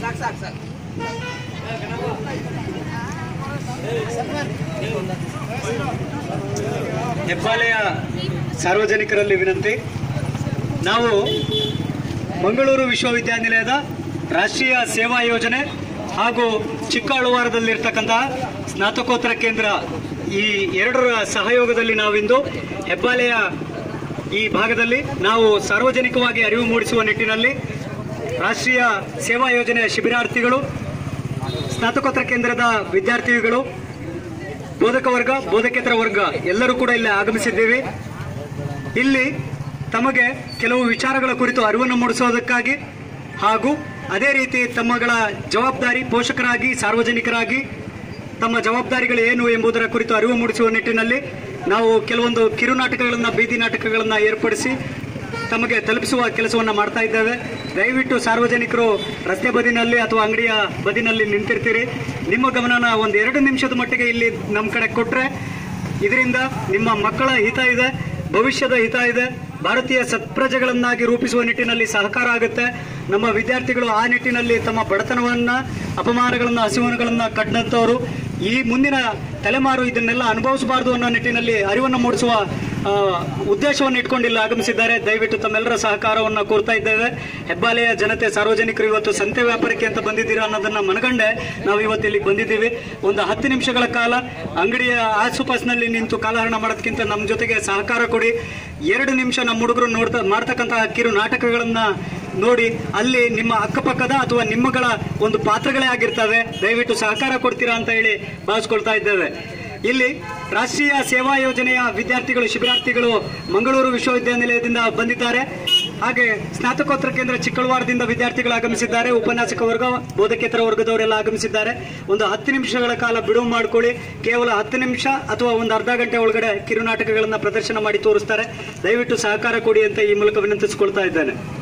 ಹೆಬ್ಬಾಲೆಯ ಸಾರ್ವಜನಿಕರಲ್ಲಿ ವಿನಂತಿ ನಾವು ಮಂಗಳೂರು ವಿಶ್ವವಿದ್ಯಾನಿಲಯದ ರಾಷ್ಟ್ರೀಯ ಸೇವಾ ಯೋಜನೆ ಹಾಗೂ ಚಿಕ್ಕಅಳುವಾರದಲ್ಲಿರ್ತಕ್ಕಂತಹ ಸ್ನಾತಕೋತ್ತರ ಕೇಂದ್ರ ಈ ಎರಡರ ಸಹಯೋಗದಲ್ಲಿ ನಾವಿಂದು ಹೆಬ್ಬಾಲೆಯ ಈ ಭಾಗದಲ್ಲಿ ನಾವು ಸಾರ್ವಜನಿಕವಾಗಿ ಅರಿವು ಮೂಡಿಸುವ ನಿಟ್ಟಿನಲ್ಲಿ ರಾಷ್ಟ್ರೀಯ ಸೇವಾ ಯೋಜನೆಯ ಶಿಬಿರಾರ್ಥಿಗಳು ಸ್ನಾತಕೋತ್ತರ ಕೇಂದ್ರದ ವಿದ್ಯಾರ್ಥಿಗಳು ಬೋಧಕ ವರ್ಗ ಬೋಧಕೇತರ ವರ್ಗ ಎಲ್ಲರೂ ಕೂಡ ಇಲ್ಲಿ ಆಗಮಿಸಿದ್ದೀವಿ ಇಲ್ಲಿ ತಮಗೆ ಕೆಲವು ವಿಚಾರಗಳ ಕುರಿತು ಅರಿವನ್ನು ಮೂಡಿಸೋದಕ್ಕಾಗಿ ಹಾಗೂ ಅದೇ ರೀತಿ ತಮ್ಮಗಳ ಜವಾಬ್ದಾರಿ ಪೋಷಕರಾಗಿ ಸಾರ್ವಜನಿಕರಾಗಿ ತಮ್ಮ ಜವಾಬ್ದಾರಿಗಳು ಏನು ಎಂಬುದರ ಕುರಿತು ಅರಿವು ಮೂಡಿಸುವ ನಿಟ್ಟಿನಲ್ಲಿ ನಾವು ಕೆಲವೊಂದು ಕಿರುನಾಟಕಗಳನ್ನು ಬೀದಿ ನಾಟಕಗಳನ್ನು ಏರ್ಪಡಿಸಿ ತಮಗೆ ತಲುಪಿಸುವ ಕೆಲಸವನ್ನು ಮಾಡ್ತಾ ಇದ್ದೇವೆ ದಯವಿಟ್ಟು ಸಾರ್ವಜನಿಕರು ರಸ್ತೆ ಬದಿನಲ್ಲಿ ಅಥವಾ ಅಂಗಡಿಯ ಬದಿನಲ್ಲಿ ನಿಂತಿರ್ತೀರಿ ನಿಮ್ಮ ಗಮನನ ಒಂದು ಎರಡು ನಿಮಿಷದ ಮಟ್ಟಿಗೆ ಇಲ್ಲಿ ನಮ್ಮ ಕಡೆ ಕೊಟ್ಟರೆ ಇದರಿಂದ ನಿಮ್ಮ ಮಕ್ಕಳ ಹಿತ ಇದೆ ಭವಿಷ್ಯದ ಹಿತ ಇದೆ ಭಾರತೀಯ ಸತ್ಪ್ರಜೆಗಳನ್ನಾಗಿ ರೂಪಿಸುವ ನಿಟ್ಟಿನಲ್ಲಿ ಸಹಕಾರ ಆಗುತ್ತೆ ನಮ್ಮ ವಿದ್ಯಾರ್ಥಿಗಳು ಆ ನಿಟ್ಟಿನಲ್ಲಿ ತಮ್ಮ ಬಡತನವನ್ನ ಅಪಮಾನಗಳನ್ನ ಹಸಿವನಗಳನ್ನ ಕಂಡಂತವರು ಈ ಮುಂದಿನ ತಲೆಮಾರು ಇದನ್ನೆಲ್ಲ ಅನುಭವಿಸಬಾರದು ಅನ್ನೋ ನಿಟ್ಟಿನಲ್ಲಿ ಅರಿವನ್ನು ಮೂಡಿಸುವ ಆ, ಉದ್ದೇಶವನ್ನು ಇಟ್ಕೊಂಡಿಲ್ಲ ಆಗಮಿಸಿದ್ದಾರೆ ದಯವಿಟ್ಟು ತಮ್ಮೆಲ್ಲರ ಸಹಕಾರವನ್ನು ಕೋರ್ತಾ ಇದ್ದೇವೆ ಹೆಬ್ಬಾಲೆಯ ಜನತೆ ಸಾರ್ವಜನಿಕರು ಇವತ್ತು ಸಂತೆ ವ್ಯಾಪಾರಕ್ಕೆ ಅಂತ ಬಂದಿದ್ದೀರಾ ಅನ್ನೋದನ್ನ ಮನಗಂಡೆ ನಾವು ಇವತ್ತು ಇಲ್ಲಿಗೆ ಬಂದಿದ್ದೀವಿ ಒಂದು ಹತ್ತು ನಿಮಿಷಗಳ ಕಾಲ ಅಂಗಡಿಯ ಆಸುಪಾಸಿನಲ್ಲಿ ನಿಂತು ಕಾಲಹರಣ ಮಾಡೋದಕ್ಕಿಂತ ನಮ್ಮ ಜೊತೆಗೆ ಸಹಕಾರ ಕೊಡಿ ಎರಡು ನಿಮಿಷ ನಮ್ಮ ಹುಡುಗರು ನೋಡ್ತಾ ಮಾಡ್ತಕ್ಕಂತಹ ಕಿರು ನಾಟಕಗಳನ್ನ ನೋಡಿ ಅಲ್ಲಿ ನಿಮ್ಮ ಅಕ್ಕಪಕ್ಕದ ಅಥವಾ ನಿಮ್ಮಗಳ ಒಂದು ಪಾತ್ರಗಳೇ ಆಗಿರ್ತವೆ ದಯವಿಟ್ಟು ಸಹಕಾರ ಕೊಡ್ತೀರಾ ಅಂತ ಹೇಳಿ ಭಾವಿಸ್ಕೊಳ್ತಾ ಇದ್ದೇವೆ ಇಲ್ಲಿ ರಾಷ್ಟ್ರೀಯ ಸೇವಾ ಯೋಜನೆಯ ವಿದ್ಯಾರ್ಥಿಗಳು ಶಿಬಿರಾರ್ಥಿಗಳು ಮಂಗಳೂರು ವಿಶ್ವವಿದ್ಯಾನಿಲಯದಿಂದ ಬಂದಿದ್ದಾರೆ ಹಾಗೆ ಸ್ನಾತಕೋತ್ತರ ಕೇಂದ್ರ ಚಿಕ್ಕಳವಾರದಿಂದ ವಿದ್ಯಾರ್ಥಿಗಳು ಆಗಮಿಸಿದ್ದಾರೆ ಉಪನ್ಯಾಸಕ ವರ್ಗ ಬೋಧಕೇತರ ವರ್ಗದವರೆಲ್ಲ ಆಗಮಿಸಿದ್ದಾರೆ ಒಂದು ಹತ್ತು ನಿಮಿಷಗಳ ಕಾಲ ಬಿಡುವು ಮಾಡ್ಕೊಳ್ಳಿ ಕೇವಲ ಹತ್ತು ನಿಮಿಷ ಅಥವಾ ಒಂದು ಅರ್ಧ ಗಂಟೆ ಒಳಗಡೆ ಕಿರುನಾಟಕಗಳನ್ನ ಪ್ರದರ್ಶನ ಮಾಡಿ ತೋರಿಸ್ತಾರೆ ದಯವಿಟ್ಟು ಸಹಕಾರ ಕೊಡಿ ಅಂತ ಈ ಮೂಲಕ ವಿನಂತಿಸಿಕೊಳ್ತಾ ಇದ್ದೇನೆ